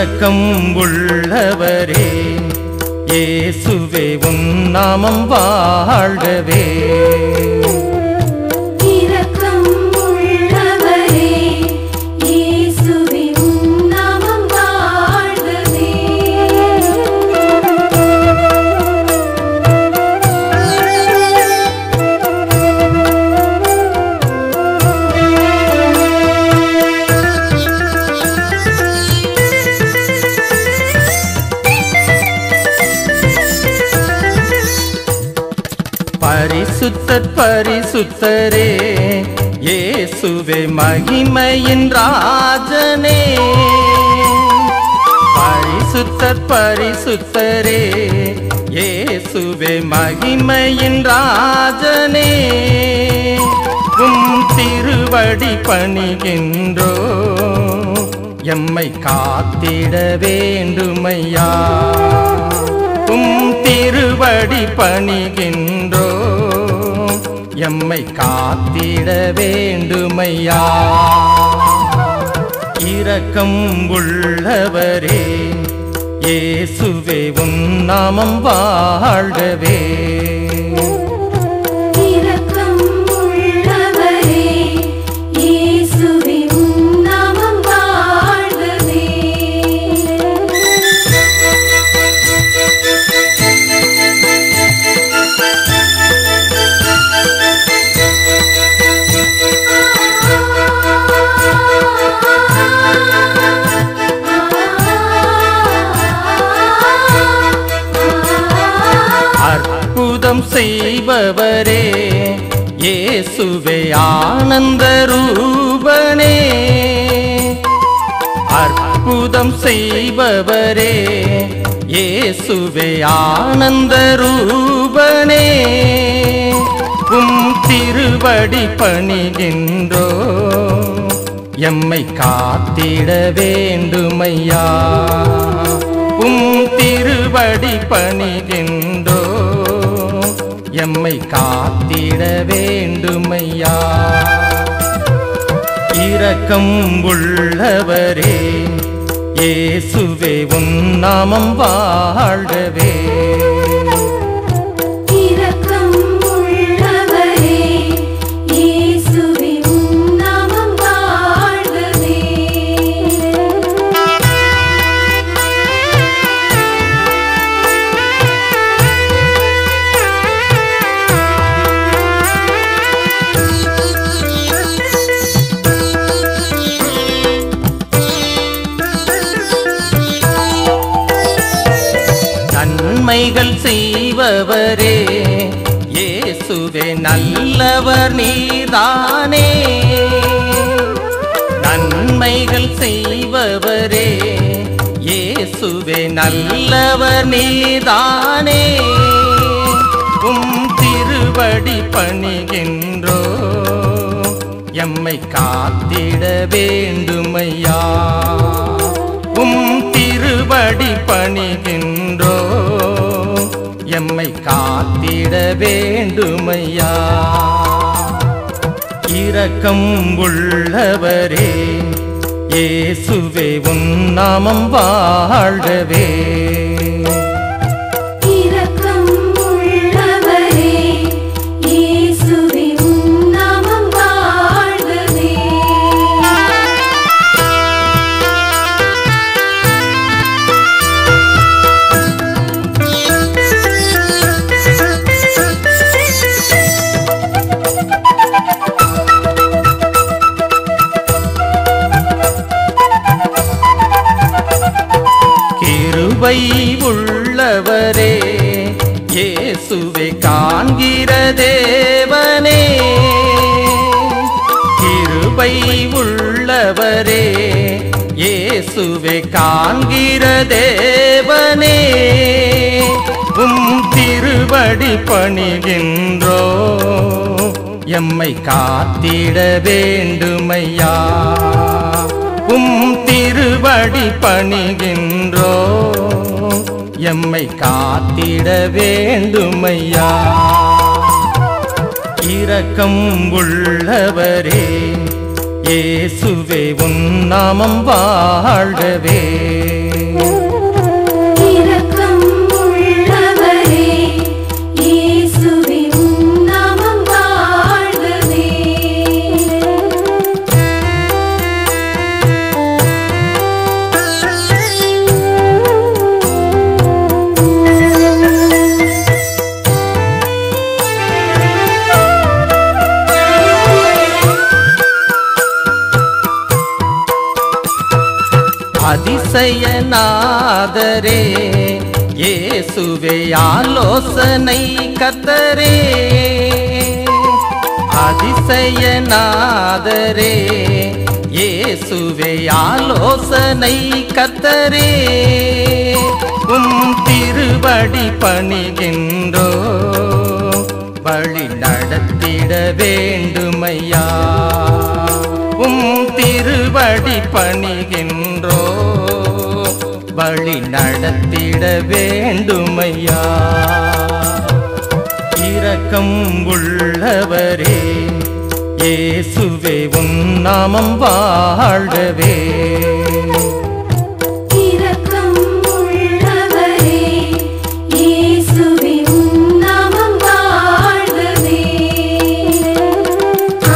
இரக்கம் உள்ளவரே இயேசுவே உன் நாமம் வாழ்கவே இரக்கம் உள்ளவரே இயேசுவே உம் நாமம் வாழ்கவே பரிசுத்தர் பரிசுத்தரே இயேசுவே மகிமையின் ராஜனே பரிசுத்தர் பரிசுத்தரே இயேசுவே மகிமையின் ராஜனே உம் திருவடி பணிகின்றோ எம்மை காத்திட வேண்டுமையா உம் திருவடி பணிகின்றோ எம்மை காத்திட வேண்டுமையா இரக்கம் உள்ளவரே இயேசுவே உன் நாமம் வாழ்கவே இரக்கம் உள்ளவரே இயேசுவே உம் நாமம் வாழ்கவே அற்புதம் செய்பவரே இயேசுவே ஆனந்த ரூபனே அற்புதம் செய்பவரே இயேசுவே ஆனந்த ரூபனே உம் திருவடி பணிகின்றோ எம்மை காத்திட வேண்டுமையா உம் திருவடி பணிகின்றோ எம்மை காத்திட வேண்டுமையா இரக்கம் உள்ளவரே இயேசுவே உன் நாமம் வாழ்கவே இரக்கம் உள்ளவரே இயேசுவே உம் நாமம் வாழ்கவே நன்மைகள் செய்பவரே இயேசுவே நல்லவர் நீதானே நன்மைகள் செய்பவரே இயேசுவே நல்லவர் நீதானே உம் திருவடி பணிகின்றோ எம்மை காத்திட வேண்டுமையா உம் திருவடி பணிகின்றோ எம்மை காத்திட வேண்டுமையா இரக்கம் உள்ளவரே இயேசுவே உன் நாமம் வாழ்கவே இரக்கம் உள்ளவரே இயேசுவே உம் நாமம் வாழ்கவே கிருபை உள்ளவரே இயேசுவை காண்கிற தேவனே கிருபை உள்ளவரே இயேசுவை காண்கிற தேவனே உம் திருவடி பணிகின்றோ எம்மை காத்திட வேண்டுமையா உம் திருவடி பணிகின்றோ எம்மை காத்திட வேண்டுமையா இரக்கம் உள்ளவரே இயேசுவே உன் நாமம் வாழ்கவே அதிசயநாதரே இயேசுவே ஆலோசனை கத்தரே அதிசயநாதரே இயேசுவே ஆலோசனை கத்தரே உம் திருவடி பணிகின்றோ வழி நடத்திட வேண்டுமையா உம் திருவடி பணிகின்றோ வழி நடத்திட வேண்டுமையா இரக்கம் உள்ளவரே இயேசுவே உன் நாமம் வாழ்கவே இரக்கம் உள்ளவரே இயேசுவே உம் நாமம் வாழ்கவே ஆ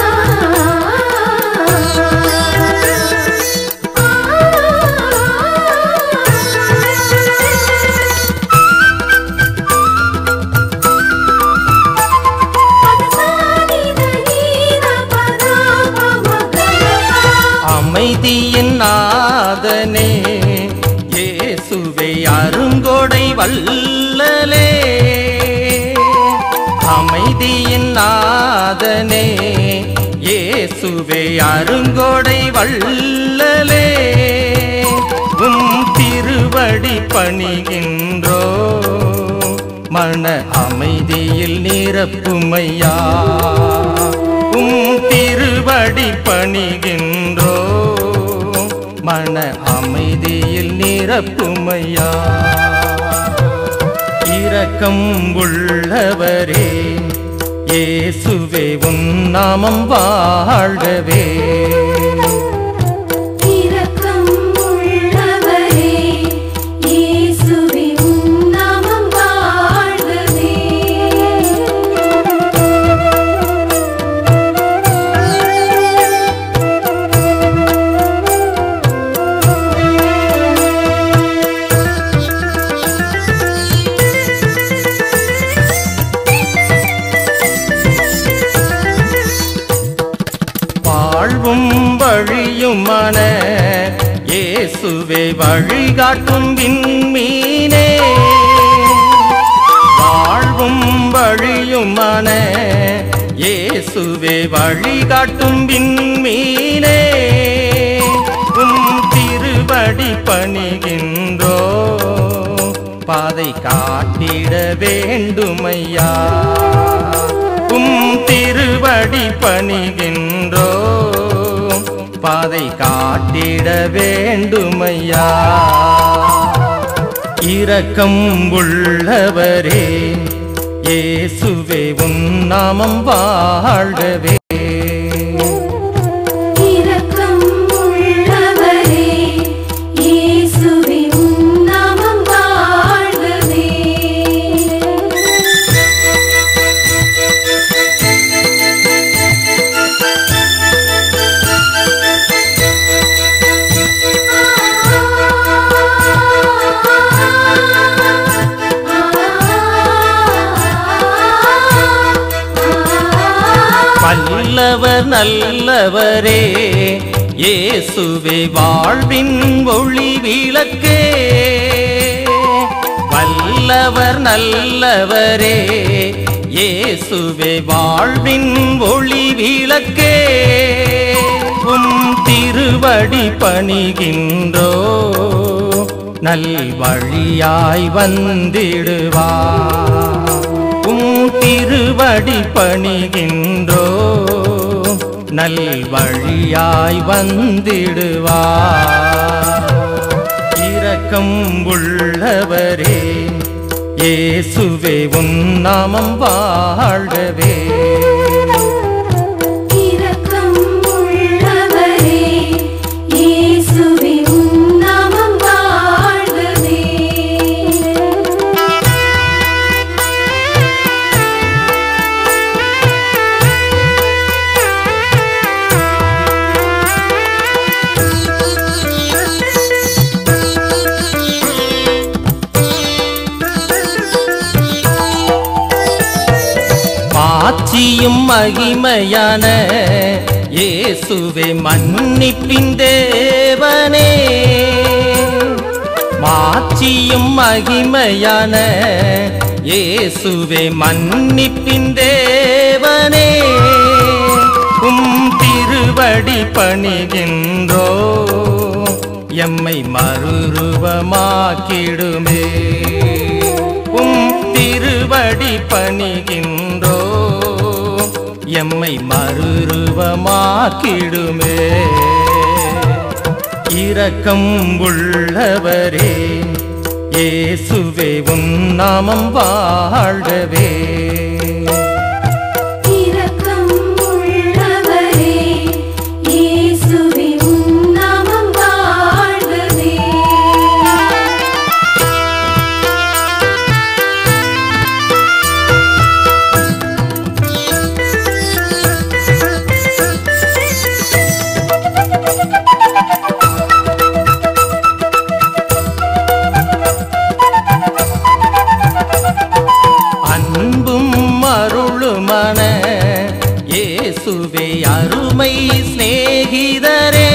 அமைதியின் நாதனே இயேசுவே அருங்கொடை வல்லலே அமைதியின் நாதனே இயேசுவே அருங்கொடை வல்லலே உம் திருவடி பணிகின்றோ மன அமைதியில் நிரப்புமையா உம் திருவடி பணிகின்றோ மன அமைதியில் நிரப்புமையா இரக்கம் உள்ளவரே இயேசுவே உன் நாமம் வாழ்கவே இரக்கம் உள்ளவரே இயேசுவே உம் நாமம் வாழ்கவே வாழ்வும் வழியுமான இயேசுவே வழிகாட்டும் விண்மீனே வாழ்வும் வழியுமான இயேசுவே வழிகாட்டும் விண்மீனே உம் திருவடி பணிகின்றோ பாதை காட்டிட வேண்டுமையா உம் திருவடி பணிகின்றோ பாதை காட்டிட வேண்டுமையா இரக்கம் உள்ளவரே இயேசுவே உன் நாமம் வாழ்கவே இரக்கம் உள்ளவரே இயேசுவே உம் நாமம் வாழ்கவே வல்லவர் நல்லவரே இயேசுவே வாழ்வின் ஒளி விளக்கே வல்லவர் நல்லவரே இயேசுவே வாழ்வின் ஒளி விளக்கே உம் திருவடி பணிகின்றோ நல் வழியாய் வந்திடுவார் உம் திருவடி பணிகின்றோ நல் வழியாய் வந்திடுவார் இரக்கம் உள்ளவரே இயேசுவே உன் நாமம் வாழ்கவே இரக்கம் உள்ளவரே இயேசுவே உம் நாமம் வாழ்கவே மாட்சியும் மகிமையான இயேசுவே மன்னிப்பின் தேவனே மாட்சியும் மகிமையான இயேசுவே மன்னிப்பின் தேவனே உம் திருவடி பணிகின்றோ எம்மை மறுரூபமாக்கிடுமே உம் திருவடி பணிகின்றோ எம்மை மறுரூபமாக்கிடுமே இரக்கம் உள்ளவரே இயேசுவே உன் நாமம் வாழ்கவே இரக்கம் உள்ளவரே இயேசுவே உம் நாமம் வாழ்கவே அன்பும் அருளுமான இயேசுவே அருமை சிநேகிதரே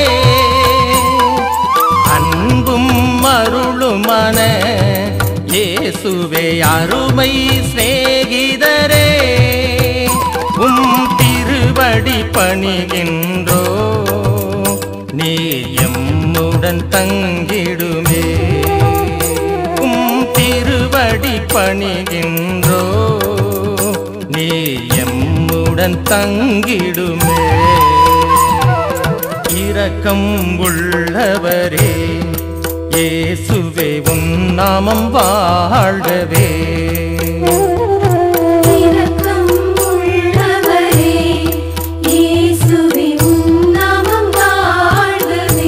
அன்பும் அருளுமான இயேசுவே அருமை சிநேகிதரே உம் திருவடி பணிகின்றோ நீ எம்முடன் தங்கிடுமே உம் திருவடி பணிகின்றோ நீ எம்முடன் தங்கிடுமே இரக்கம் உள்ளவரே இயேசுவே உன் நாமம் வாழ்கவே இரக்கம் உள்ளவரே இயேசுவே உம் நாமம் வாழ்கவே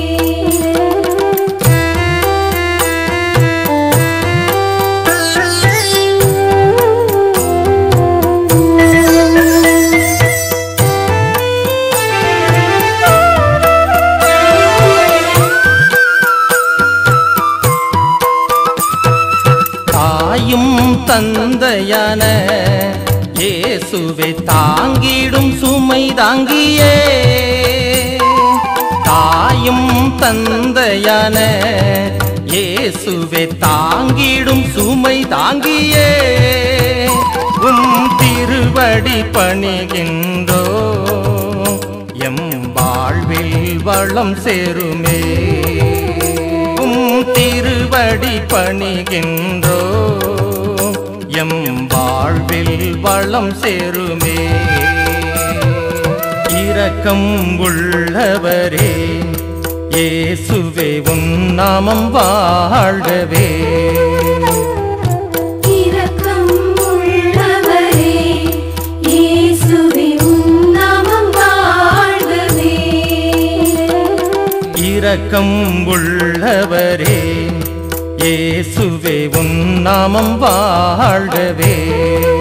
தாயும் தந்தையான இயேசுவை தாங்கிடும் சுமை தாங்கியே தாயும் தந்தையான இயேசுவை தாங்கிடும் சுமை தாங்கியே உம் திருவடி பணிகின்றோ எம் வாழ்வில் வளம் சேருமே உம் திருவடி பணிகின்றோ எம் வாழ்வில் வளம் சேருமே இரக்கம் உள்ளவரே இயேசுவே உன் நாமம் வாழ்கவே இரக்கம் உள்ளவரே இயேசுவே உம் நாமம் வாழ்கவே இரக்கம் உள்ளவரே இயேசுவே உன் நாமம் வாழ்கவே